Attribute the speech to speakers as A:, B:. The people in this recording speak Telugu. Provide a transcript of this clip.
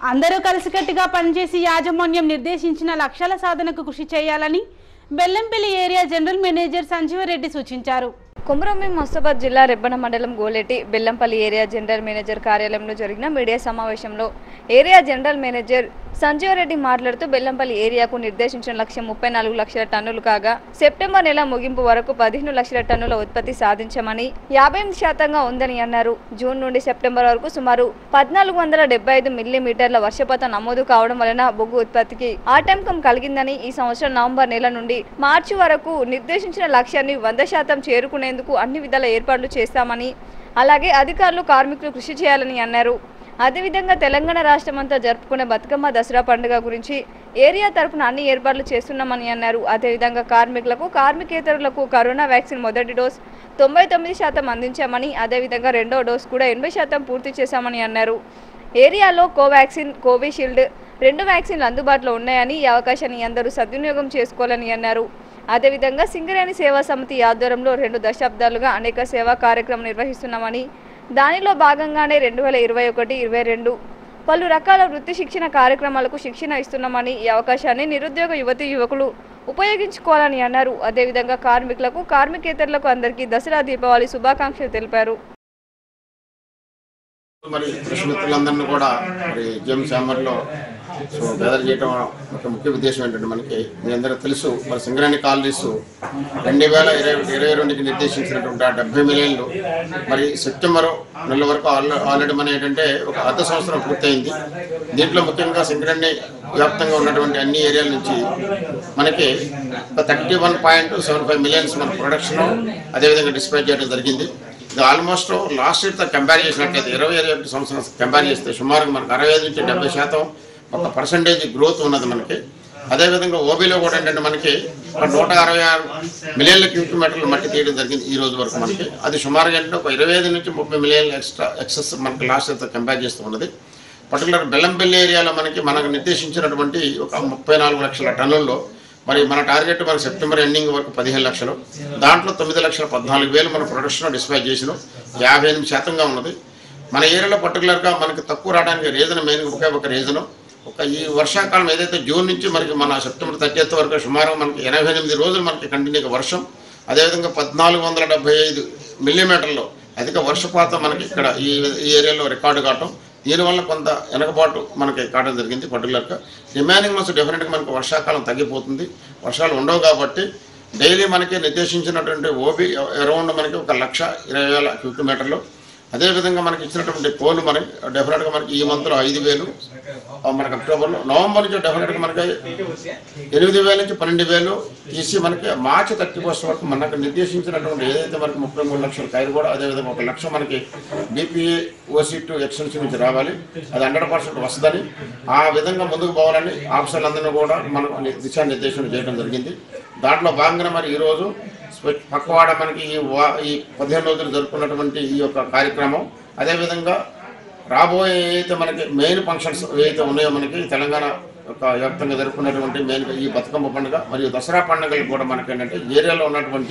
A: అందరూ కలిసికట్టుగా పనిచేసి యాజమాన్యం నిర్దేశించిన లక్ష్యాల సాధనకు కృషి చేయాలని Bellampalli area general manager Sanjeevareddy సూచించారు
B: కుమరంభీం మొస్తాబాద్ జిల్లా రెబ్బన మండలం Goleti Bellampalli area general manager కార్యాలయంలో జరిగిన మీడియా సమావేశంలో area general manager Sanjeev Reddy మాట్లాడుతూ బెల్లంపల్లి ఏరియాకు నిర్దేశించిన లక్ష్యం ముప్పై నాలుగు లక్షల టన్నులు కాగా సెప్టెంబర్ నెల ముగింపు వరకు పదిహేను లక్షల టన్నుల ఉత్పత్తి సాధించామని యాభై ఎనిమిది శాతంగా ఉందని అన్నారు జూన్ నుండి సెప్టెంబర్ వరకు సుమారు పద్నాలుగు వందల డెబ్బై ఐదు మిల్లీమీటర్ల వర్షపాతం నమోదు కావడం వలన బొగ్గు ఉత్పత్తికి ఆటంకం కలిగిందని ఈ సంవత్సరం నవంబర్ నెల నుండి మార్చి వరకు నిర్దేశించిన లక్ష్యాన్ని వంద శాతం చేరుకునేందుకు అన్ని విధాల ఏర్పాట్లు చేస్తామని అలాగే అధికారులు కార్మికులు కృషి చేయాలని అన్నారు అదేవిధంగా తెలంగాణ రాష్ట్రమంతా జరుపుకునే బతుకమ్మ దసరా పండుగ గురించి ఏరియా తరపున అన్ని ఏర్పాట్లు చేస్తున్నామని అన్నారు అదేవిధంగా కార్మికులకు కార్మికేతరులకు కరోనా వ్యాక్సిన్ మొదటి డోస్ తొంభై తొమ్మిది శాతం అందించామని అదేవిధంగా రెండో డోస్ కూడా ఎనభై శాతం పూర్తి చేశామని అన్నారు ఏరియాలో కోవాక్సిన్ కోవిషీల్డ్ రెండు వ్యాక్సిన్లు అందుబాటులో ఉన్నాయని ఈ అవకాశాన్ని అందరూ సద్వినియోగం చేసుకోవాలని అన్నారు అదేవిధంగా సింగరేణి సేవా సమితి ఆధ్వర్యంలో రెండు దశాబ్దాలుగా అనేక సేవా కార్యక్రమం నిర్వహిస్తున్నామని దానిలో భాగంగానే రెండు వేల ఇరవై ఒకటి ఇరవై రెండు పలు రకాల వృత్తి శిక్షణ కార్యక్రమాలకు శిక్షణ ఇస్తున్నామని ఈ అవకాశాన్ని నిరుద్యోగ యువతి యువకులు ఉపయోగించుకోవాలని అన్నారు అదేవిధంగా కార్మికులకు కార్మికేతరులకు అందరికీ దసరా దీపావళి శుభాకాంక్షలు తెలిపారు
C: మరి కృషి మిత్రులందరినీ కూడా మరి జిమ్ ఛాంబర్లో సో గెదర్ చేయడం ఒక ముఖ్య ఉద్దేశం ఏంటంటే మనకి మీ అందరికీ తెలుసు మరి సింగరేణి కాలనీస్ రెండు వేల ఇరవై ఇరవై రెండుకి నిర్దేశించినటువంటి ఆ డెబ్బై మిలియన్లు మరి సెప్టెంబర్ నెల వరకు ఆల్రెడీ ఆల్రెడీ మన ఏంటంటే ఒక అర్ధ సంవత్సరం పూర్తయింది దీంట్లో ముఖ్యంగా సింగరేణి వ్యాప్తంగా ఉన్నటువంటి అన్ని ఏరియాల నుంచి మనకి ఒక thirty one point seven five millions మన ప్రొడక్షన్ అదేవిధంగా డిస్పాచ్ చేయడం జరిగింది ఇది ఆల్మోస్ట్ లాస్ట్ ఇయర్తో కంపేర్ చేసినట్లయితే ఇరవై ఇరవై ఒకటి సంవత్సరం కంపేర్ చేస్తే సుమారుగా మనకు అరవై ఐదు నుంచి డెబ్బై శాతం ఒక పర్సంటేజ్ గ్రోత్ ఉన్నది మనకి అదేవిధంగా ఓబీలో కూడా ఏంటంటే మనకి ఒక నూట అరవై ఆరు మిలియన్ల క్యూబిక్ మీటర్లు మట్టి తీయడం జరిగింది ఈ రోజు వరకు మనకి అది సుమారుగా ఏంటంటే ఒక ఇరవై ఐదు నుంచి ముప్పై మిలియన్ల ఎక్స్ట్రా ఎక్సెస్ మనకి లాస్ట్ ఇయర్తో కంపేర్ చేస్తూ ఉన్నది పర్టికులర్ బెల్లంపల్లి ఏరియాలో మనకి మనకు నిర్దేశించినటువంటి ఒక ముప్పై నాలుగు లక్షల టన్నుల్లో మరి మన టార్గెట్ మన సెప్టెంబర్ ఎండింగ్ వరకు పదిహేను లక్షలు దాంట్లో తొమ్మిది లక్షల పద్నాలుగు వేలు మన ప్రొడక్షన్ డిస్పాచ్ చేసినాం యాభై ఎనిమిది శాతంగా ఉన్నది మన ఏరియాలో పర్టికులర్గా మనకి తక్కువ రావడానికి రీజన్ మెయిన్ ఒకే ఒక రీజను ఒక ఈ వర్షాకాలం ఏదైతే జూన్ నుంచి మనకి మన సెప్టెంబర్ థర్టీ వరకు సుమారు మనకి ఎనభై ఎనిమిది రోజులు మనకి కంటిన్యూగా వర్షం అదేవిధంగా పద్నాలుగు వందల డెబ్బై ఐదు మిల్లీమీటర్లు అధిక వర్షపాతం మనకి ఇక్కడ ఈ ఈ ఏరియాలో రికార్డు కావటం దీనివల్ల కొంత వెనకబాటు మనకి కావడం జరిగింది పర్టికులర్గా రిమైనింగ్ మంత్స్ డెఫినెట్గా మనకి వర్షాకాలం తగ్గిపోతుంది వర్షాలు ఉండవు కాబట్టి డైలీ మనకి నిర్దేశించినటువంటి ఓబీ అరౌండ్ మనకి ఒక లక్ష ఇరవై వేల క్యూబిక్ మీటర్లు అదేవిధంగా మనకి ఇచ్చినటువంటి కోళ్ళు మనకి డెఫినెట్గా మనకి ఈ మంత్లో ఐదు వేలు ఆ, మనకి అక్టోబర్లో నవంబర్ నుంచి డెఫినెట్గా మనకి ఎనిమిది వేల నుంచి పన్నెండు వేలు తీసి మనకి మార్చి థర్టీ ఫస్ట్ వరకు మనకు నిర్దేశించినటువంటి ఏదైతే మనకి ముప్పై మూడు లక్షల కైరు కూడా అదేవిధంగా ఒక లక్ష మనకి బీపీఏ ఓసీ టు ఎక్స్టెన్షన్ నుంచి రావాలి అది హండ్రెడ్ పర్సెంట్ వస్తుందని ఆ విధంగా ముందుకు పోవాలని ఆఫీసర్లందరినీ కూడా మనం దిశానిర్దేశం చేయడం జరిగింది దాంట్లో భాగంగా మరి ఈరోజు స్వ- పక్కవాడ మనకి ఈ వా ఈ పదిహేను రోజులు జరుపుకున్నటువంటి ఈ యొక్క కార్యక్రమం అదేవిధంగా రాబోయే ఏదైతే మనకి మెయిన్ ఫంక్షన్స్ ఏవైతే ఉన్నాయో మనకి తెలంగాణ యొక్క వ్యాప్తంగా జరుపుకున్నటువంటి మెయిన్ ఈ బతుకమ్మ పండుగ మరియు దసరా పండుగలు కూడా మనకి ఏంటంటే ఏరియాలో ఉన్నటువంటి